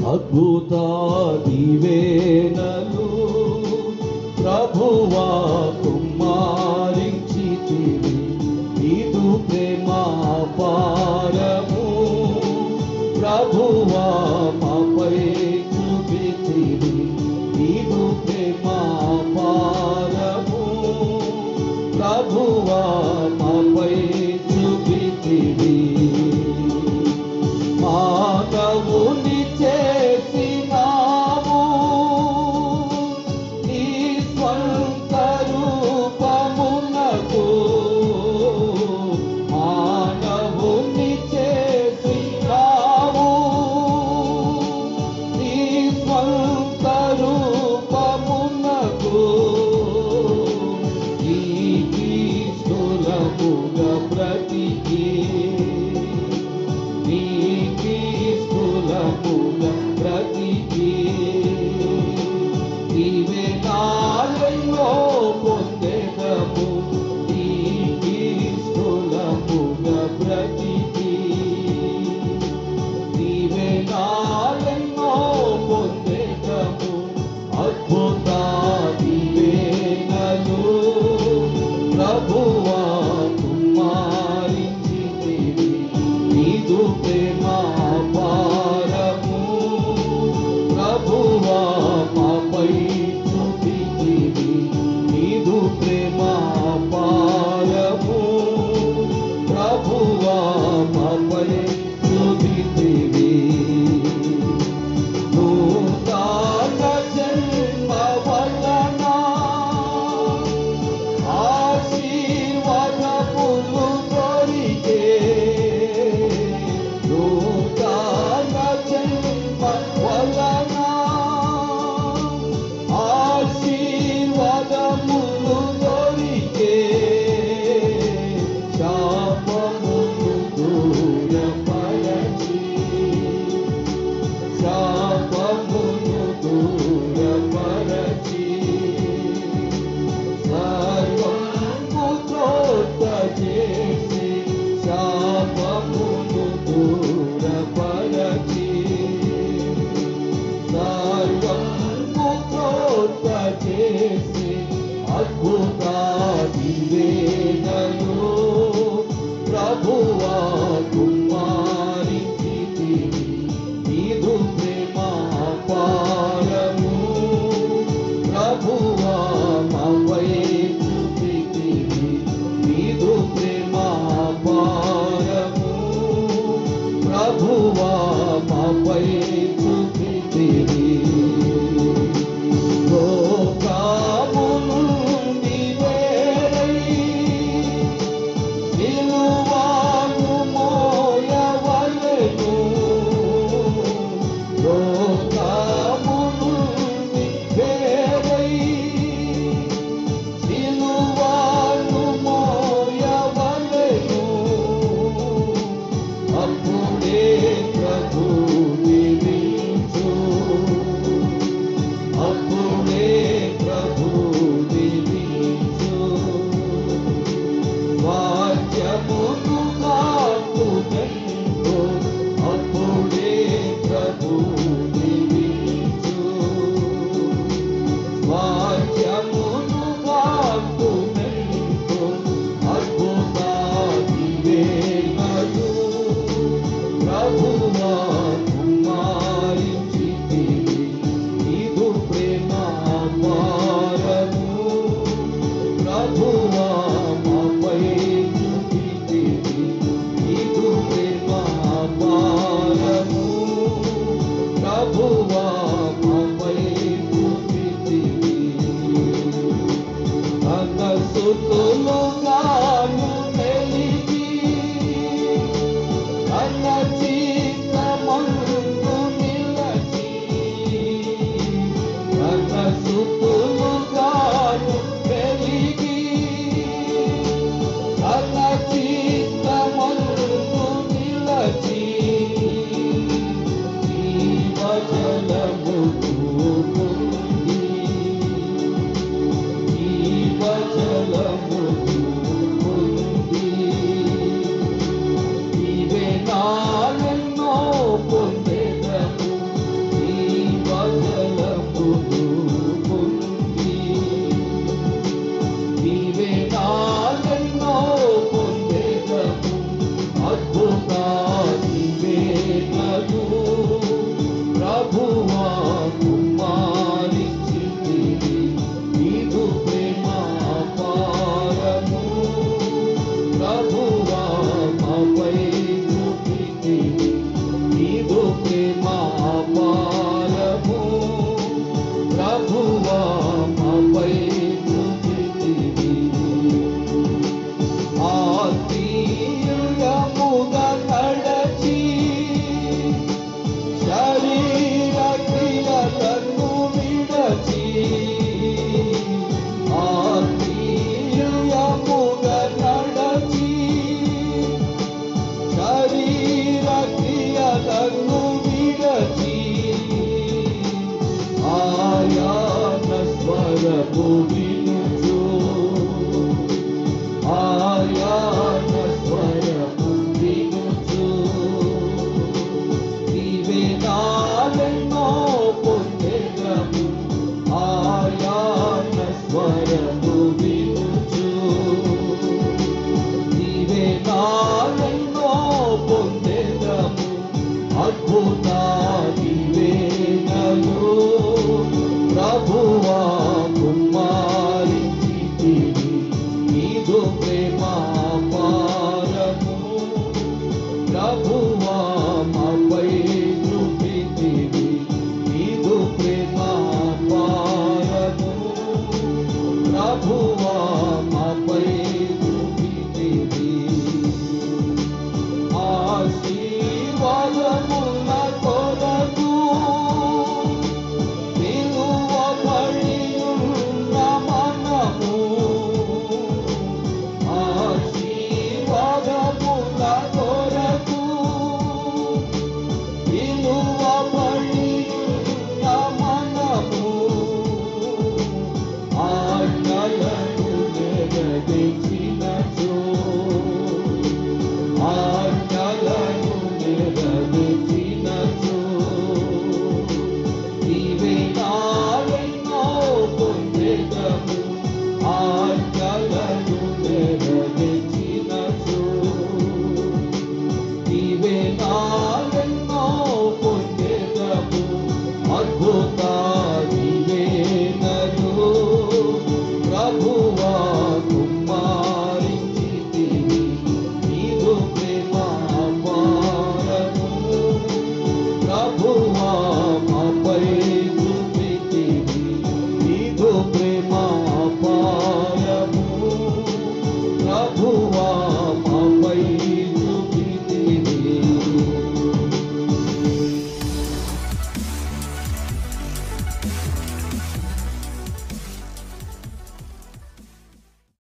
అద్భుత దివేనలు ప్రభువా కుమారించితివి నీదు ప్రేమ పారము ప్రభువా మాపై చూపితివి నీదు ప్రేమ పారము ప్రభువా మాపై చూపితివి మానవుని చేసినావు నీ స్వంత రూపమునకు మానవుని చేసినావు నీ స్వంత రూపమునకు ఈ క్రీస్తులముగా బ్రతికి నీకి స్థూలముల బ్రతికి నీవే నాలో పొందెదము నీకి స్థూలముల బ్రతికి నీవే నాలో పొందెదము అద్భుత దివేనలు ప్రభువా కుమారించితివి నీదు ప్రేమ పారము ప్రభువా మాపై చూపితివి నీదు ప్రేమ పారము ప్రభువా మాపై చూపితివి నూతన జన్మ వలన ఆశీర్వాదములు దొరికే నూతన జన్మ వలన ఆశీర్వాదములు దొరికే శాపములు దూరపరచి శాపమును దూరపరచి సర్వము క్రోధ చేసి శాపమును దూరపరచి సర్వము క్రోధ చేసి అద్భుత దివేనలు ప్రభువా కుమారించితివి నీదు ప్రేమ పారము ప్రభువా మాపై చూపితివి నీదు ప్రేమ పారము ప్రభువా మాపై చూపితివి లోకము నుండి వేరై నిలువాను మోయవలెను లోకము నుండి వేరై నిలువాను మోయవలెను అప్పుడే ప్రభు నిలిచు అప్పుడే ప్రభు నిలిచు వాక్యమును కాకునెంతో అప్పుడే ప్రభు నిలిచు వాక్యమును కాకునెంతో అద్భుత దివేనలు ప్రభువా కుమారించితివి నీదు ప్రేమ పారము ప్రభువా మాపై చూపితివి నీదు ప్రేమ పారము ప్రభువా మాపై చూపితివి కనసుతులుగాను మెలిగి కనచిత్తమందు నిలచి కనసుతులుగాను మెలిగి కనచిత్తమందు నిలచి జీవజలము పొంది జీవజలము పొంది నీవే నాలెన్నో పొందెదము ప్రేమాపారము ప్రభువా మాపై చూపితివి ఆత్మీయముగా నడచి శరీర క్రియలను విడచి ఆత్మీయముగా నడచి శరీర క్రియలను విడచి ఆయాన స్వరము వినుచు ఆయాన స్వరము వినుచు దివ్యనాలెన్నో పొందెదము ఆయాన స్వరము వినుచు దివ్యనాలెన్నో పొందెదము అద్భుత దివేనలు ప్రభువా కుమారించితివి నీదు ప్రేమ